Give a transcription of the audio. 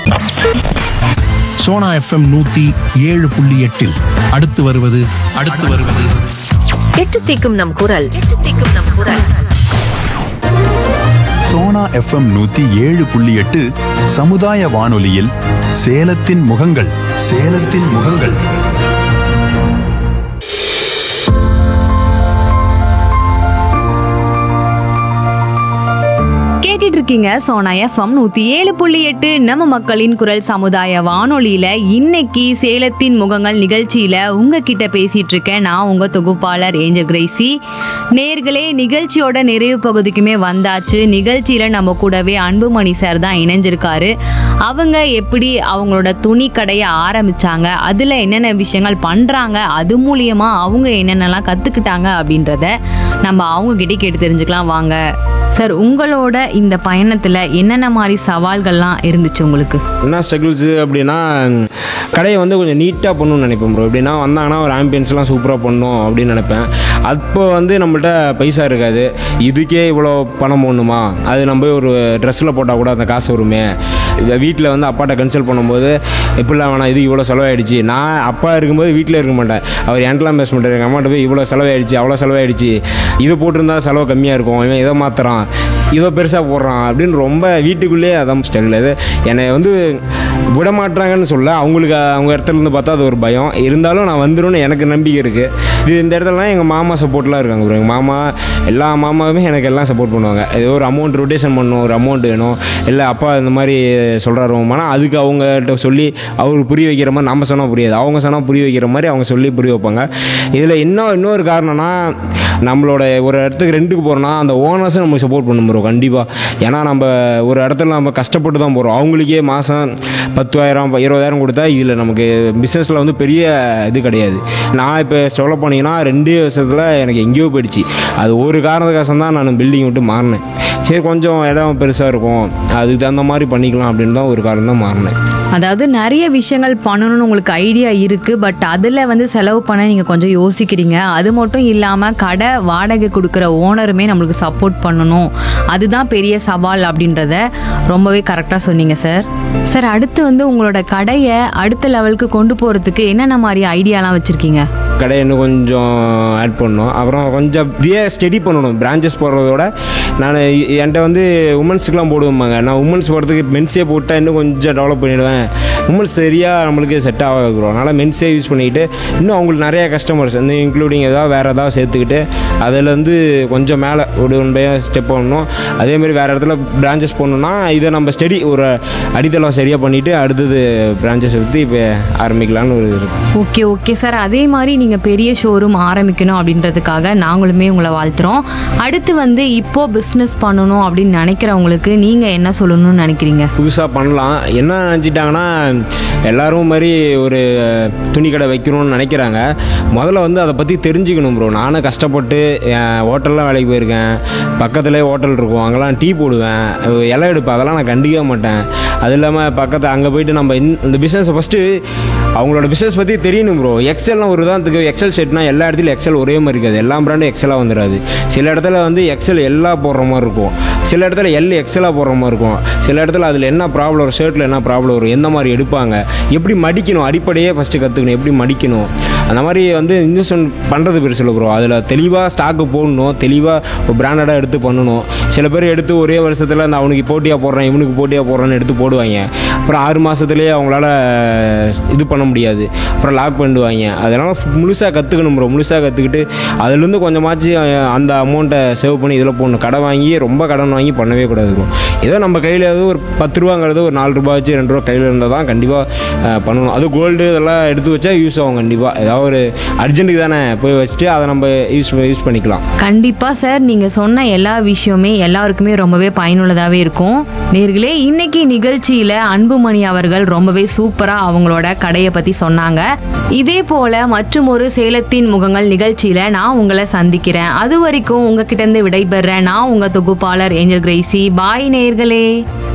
Sona FM நூத்தி ஏழு புள்ளி எட்டில் அடுத்து வருவது அடுத்து வருவது எட்டு தீக்கும் நம் குரல் எட்டு தீக்கும் நம் குரல் சோனா எஃப்எம் நூத்தி ஏழு புள்ளி எட்டு சமுதாய வானொலியில் சேலத்தின் முகங்கள் சேலத்தின் முகங்கள் கேட்டுட்டு இருக்கீங்க சோனா எஃப்எம் நூத்தி ஏழு புள்ளி எட்டு நம்ம மக்களின் குரல் சமுதாய வானொலியில இன்னைக்கு சேலத்தின் முகங்கள் நிகழ்ச்சியில உங்ககிட்ட பேசிட்டு இருக்கேன் நான் உங்க தொகுப்பாளர் ஏஞ்சல் கிரேசி நேர்களே நிகழ்ச்சியோட நிறைவு பகுதிக்குமே வந்தாச்சு நிகழ்ச்சியில நம்ம கூடவே அன்புமணி சார் தான் இணைஞ்சிருக்காரு அவங்க எப்படி அவங்களோட துணி கடையை ஆரம்பிச்சாங்க அதுல என்னென்ன விஷயங்கள் பண்றாங்க அது மூலியமா அவங்க என்னென்னலாம் கத்துக்கிட்டாங்க அப்படின்றத நம்ம அவங்க கிட்ட கேட்டு தெரிஞ்சுக்கலாம் வாங்க சார் உங்களோட இந்த பயணத்துல என்னென்ன மாதிரி சவால்கள்லாம் இருந்துச்சு உங்களுக்கு என்ன ஸ்ட்ரகிள்ஸு அப்படின்னா கடையை வந்து கொஞ்சம் நீட்டாக பண்ணணும்னு நினைப்பேன் ப்ரோ எப்படின்னா வந்தாங்கன்னா ஒரு ஆம்பியன்ஸ்லாம் சூப்பராக பண்ணணும் அப்படின்னு நினைப்பேன் அப்போ வந்து நம்மள்ட்ட பைசா இருக்காது இதுக்கே இவ்வளோ பணம் போடணுமா அது நம்ம போய் ஒரு ட்ரெஸ்ஸில் போட்டால் கூட அந்த காசு வருமே வீட்டில் வந்து அப்பாட்ட கன்சல்ட் பண்ணும்போது இப்படிலாம் வேணாம் இது இவ்வளோ செலவாயிடுச்சு நான் அப்பா இருக்கும்போது வீட்டில் இருக்க மாட்டேன் அவர் என்ட்லாம் பேச மாட்டார் எங்கள் அம்மாட்ட போய் இவ்வளோ செலவாயிடுச்சு அவ்வளோ செலவாயிடுச்சு இது போட்டிருந்தா செலவு கம்மியாக இருக்கும் இவன் இதை மாற்றுறான் இதை பெருசாக போடுறான் அப்படின்னு ரொம்ப வீட்டுக்குள்ளேயே அதான் ஸ்ட்ரகிள் அது என்னை வந்து விட மாட்றாங்கன்னு சொல்ல அவங்களுக்கு அவங்க இடத்துல இருந்து பார்த்தா அது ஒரு பயம் இருந்தாலும் நான் வந்துடும்னு எனக்கு நம்பிக்கை இருக்குது இது இந்த இடத்துலலாம் எங்கள் மாமா சப்போர்ட்லாம் இருக்காங்க bro. எங்கள் மாமா எல்லா மாமாவுமே எனக்கு எல்லாம் சப்போர்ட் பண்ணுவாங்க ஏதோ ஒரு அமௌண்ட் ரொட்டேஷன் பண்ணணும் ஒரு அமௌண்ட் வேணும் இல்லை அப்பா இந்த மாதிரி சொல்கிறாருமானா அதுக்கு அவங்ககிட்ட சொல்லி அவர் புரிய வைக்கிற மாதிரி நம்ம சொன்னால் புரியாது அவங்க சொன்னால் புரிய வைக்கிற மாதிரி அவங்க சொல்லி புரிய வைப்பாங்க இதில் இன்னும் இன்னொரு காரணம்னா நம்மளோட ஒரு இடத்துக்கு ரெண்டுக்கு போகிறோன்னா அந்த ஓனர்ஸும் நமக்கு சப்போர்ட் பண்ண ப்ரோ கண்டிப்பாக ஏன்னா நம்ம ஒரு இடத்துல நம்ம கஷ்டப்பட்டு தான் போகிறோம் அவங்களுக்கே மாதம் பத்தாயிரம் இருபதாயிரம் கொடுத்தா இதில் நமக்கு பிஸ்னஸில் வந்து பெரிய இது கிடையாது நான் இப்போ சொல்ல போனீங்கன்னா ரெண்டு வருஷத்தில் எனக்கு எங்கேயோ போயிடுச்சு அது ஒரு காரணத்துக்காசம் தான் நான் பில்டிங் விட்டு மாறினேன் சரி கொஞ்சம் இடம் பெருசாக இருக்கும் அதுக்கு தகுந்த மாதிரி பண்ணிக்கலாம் அப்படின்னு தான் ஒரு காரணம் தான் மாறினேன் அதாவது நிறைய விஷயங்கள் பண்ணணும்னு உங்களுக்கு ஐடியா இருக்கு பட் அதுல வந்து செலவு பண்ண நீங்க கொஞ்சம் யோசிக்கிறீங்க அது மட்டும் இல்லாம கடை வாடகை கொடுக்குற ஓனருமே நம்மளுக்கு சப்போர்ட் பண்ணணும் அதுதான் பெரிய சவால் அப்படின்றத ரொம்பவே கரெக்டாக சொன்னீங்க சார் சார் அடுத்து வந்து உங்களோட கடையை அடுத்த லெவலுக்கு கொண்டு போறதுக்கு என்னென்ன மாதிரி ஐடியாலாம் வச்சிருக்கீங்க கடை இன்னும் கொஞ்சம் ஆட் பண்ணணும் அப்புறம் கொஞ்சம் இதே ஸ்டடி பண்ணணும் பிரான்ச்சஸ் போடுறதோட நான் இ- என்கிட்ட வந்து உமன்ஸுக்குலாம் போடுவாங்க நான் உமன்ஸ் போடுறதுக்கு மென்ஸே போட்டால் இன்னும் கொஞ்சம் டெவலப் பண்ணிடுவேன் உமன்ஸ் சரியாக நம்மளுக்கு செட் ஆகாது ப்ரோ அதனால் மென்ஸே யூஸ் பண்ணிக்கிட்டு இன்னும் அவங்களுக்கு நிறைய கஸ்டமர்ஸ் வந்து இன்க்ளூடிங் ஏதாவது வேறு ஏதாவது சேர்த்துக்கிட்டு அதுலேருந்து கொஞ்சம் மேலே ஒரு ஒன் பை ஸ்டெப் பண்ணணும் அதேமாரி வேறு இடத்துல பிரான்ச்சஸ் போடணுன்னா இதை நம்ம ஸ்டடி ஒரு அடித்தளம் சரியாக பண்ணிவிட்டு அடுத்தது பிரான்ச்சஸ் எடுத்து இப்போ ஆரம்பிக்கலான்னு ஒரு இது இருக்கு ஓகே ஓகே சார் அதே மாதிரி நீங்கள் பெரிய ஷோரூம் ஆரம்பிக்கணும் அப்படின்றதுக்காக நாங்களுமே உங்களை வாழ்த்துறோம் அடுத்து வந்து இப்போ பிஸ்னஸ் பண்ணணும் அப்படின்னு நினைக்கிறவங்களுக்கு நீங்கள் என்ன சொல்லணும்னு நினைக்கிறீங்க புதுசாக பண்ணலாம் என்ன நினச்சிட்டாங்கன்னா எல்லாரும் மாதிரி ஒரு துணி கடை வைக்கணும்னு நினைக்கிறாங்க முதல்ல வந்து அதை பற்றி தெரிஞ்சுக்கணும் ப்ரோ நானும் கஷ்டப்பட்டு ஹோட்டல்லாம் வேலைக்கு போயிருக்கேன் பக்கத்துலேயே ஹோட்டல் இருக்கும் அங்கெல்லாம் டீ போடுவேன் இலை எடுப்பேன் அதெல்லாம் நான் கண்டுக்கவே மாட்டேன் அது இல்லாமல் பக்கத்து அங்கே போயிட்டு நம்ம இந்த- இந்த பிஸ்னஸை ஃபஸ்ட்டு அவங்களோட பிஸ்னஸ் பற்றி தெரியணும் ப்ரோ எக்ஸல்லாம் ஒரு உதாரணத்துக்கு எக்ஸல் ஷர்ட்னா எல்லா இடத்துலையும் எக்ஸல் ஒரே மாதிரி இருக்காது எல்லா பிராண்டும் எக்ஸலாக வந்துடாது சில இடத்துல வந்து எக்ஸல் எல்லாம் போடுற மாதிரி இருக்கும் சில இடத்துல எல் எக்ஸலாக போடுற மாதிரி இருக்கும் சில இடத்துல அதில் என்ன ப்ராப்ளம் வரும் ஷர்ட்டில் என்ன ப்ராப்ளம் வரும் எந்த மாதிரி எடுப்பாங்க எப்படி மடிக்கணும் அடிப்படையே ஃபஸ்ட்டு கற்றுக்கணும் எப்படி மடிக்கணும் அந்த மாதிரி வந்து இன்வெஸ்ட்மெண்ட் பண்ணுறது பெருசு இல்லை ப்ரோ அதில் தெளிவாக ஸ்டாக்கு போடணும் தெளிவாக ஒரு பிராண்டடாக எடுத்து பண்ணணும் சில பேர் எடுத்து ஒரே வருஷத்தில் அந்த அவனுக்கு போட்டியாக போடுறேன் இவனுக்கு போட்டியாக போடுறேன்னு எடுத்து போடுவாங்க அப்புறம் ஆறு மாதத்துலேயே அவங்களால இது பண்ண முடியாது அப்புறம் லாக் பண்ணிடுவாங்க அதனால் முழுசாக கற்றுக்கணும் ப்ரோ முழுசாக கற்றுக்கிட்டு அதுலேருந்து கொஞ்சமாச்சு அஹ், அந்த அமௌண்ட்டை சேவ் பண்ணி இதில் போடணும் கடை வாங்கி ரொம்ப கடன் வாங்கி பண்ணவே கூடாது ப்ரோ ஏதோ நம்ம கையில் ஏதோ ஒரு பத்து ரூபாங்கிறது ஒரு நாலு ரூபா வச்சு ரெண்டு ரூபா கையில் இருந்தால் தான் கண்டிப்பாக பண்ணணும் அது கோல்டு இதெல்லாம் எடுத்து வச்சா யூஸ் ஆகும் கண்டிப்பாக ஏதாவது ஒரு அர்ஜென்ட்டுக்கு தானே போய் வச்சுட்டு அதை நம்ம யூஸ் யூஸ் பண்ணிக்கலாம் கண்டிப்பா சார் நீங்க சொன்ன எல்லா விஷயமே எல்லாருக்குமே ரொம்பவே பயனுள்ளதாவே இருக்கும் நேர்களே இன்னைக்கு நிகழ்ச்சியில அன்புமணி அவர்கள் ரொம்பவே சூப்பரா அவங்களோட கடையை பத்தி சொன்னாங்க இதே போல மற்றும் ஒரு சேலத்தின் முகங்கள் நிகழ்ச்சியில நான் உங்களை சந்திக்கிறேன் அது வரைக்கும் உங்ககிட்ட இருந்து விடைபெறேன் நான் உங்க தொகுப்பாளர் ஏஞ்சல் கிரேசி பாய் நேர்களே